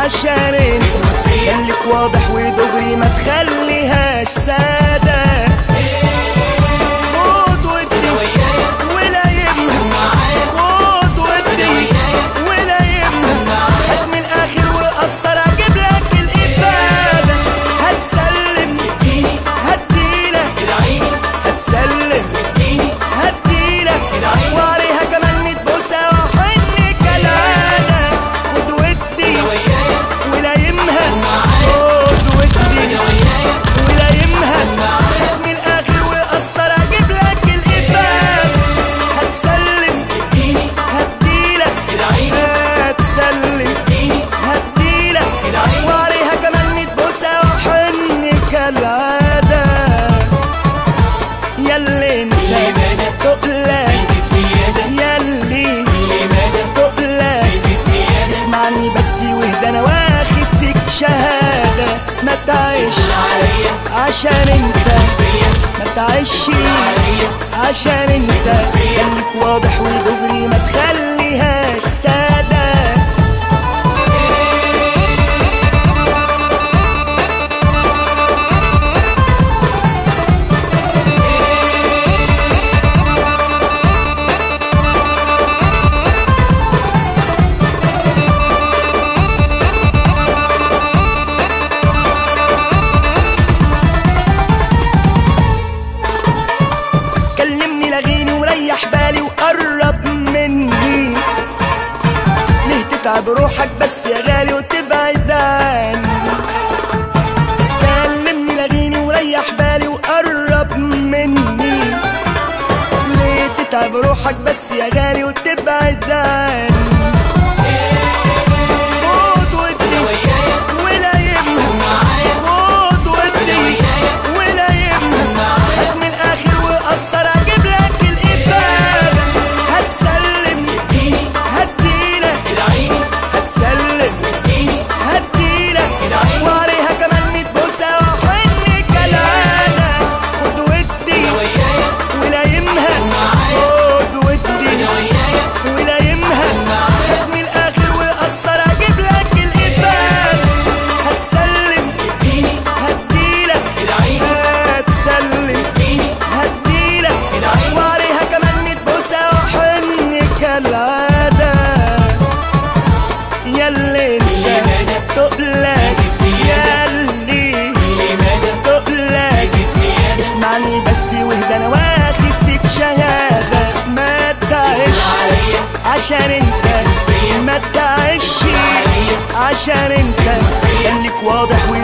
عشان انت خليك واضح ودغري ما تخليهاش سادة خد ودي ولا يهمك خد ودي ولا يهمك هات من الاخر وقصر اجيب لك الافادة هتسلم هديلك هتسلم هديلك وعليها كمان ميت بوسة وحن كلامك خد ودي ولا يمهل خد ودي ولا يمهل هات من الاخر وقصر اجيب لك الافادة هتسلم هديلك هتسلم هديلك وعليها كمان ميت بوسة وحن كالعادة ياللي انت تقلق ياللي تقلق اسمعني بس واهدى انا واخد فيك شهادة ما تعيش عشان انت ما تعيش عشان انت خليك واضح ودغري ما تخليهاش سادة كلمني لغيني وريح بالي وقرب مني ليه تتعب روحك بس يا غالي وتبعد عني كلمني لغيني وريح بالي وقرب مني ليه تتعب روحك بس يا غالي وتبعد عني خد ودي ولا يهمك خد ودي ولا يهمك هات من الاخر وقصر اجيب لك الافاده هتسلم هديلك هتسلم هديلك وعليها كمان ميت بوسه وحن كلامك خد ودي ولا يمهل خد ودي ولا يمهل هات من الاخر وقصر اجيب لك الافاده هتسلم هديلك هتسلم هديلك وعليها كمان ميت بوسه وحن كالعاده ياللي انت تقلق ياللي تقلق اسمعني بس واهدى انا واخد فيك شهاده ما تعيش عشان انت ما تعيش عشان انت خليك واضح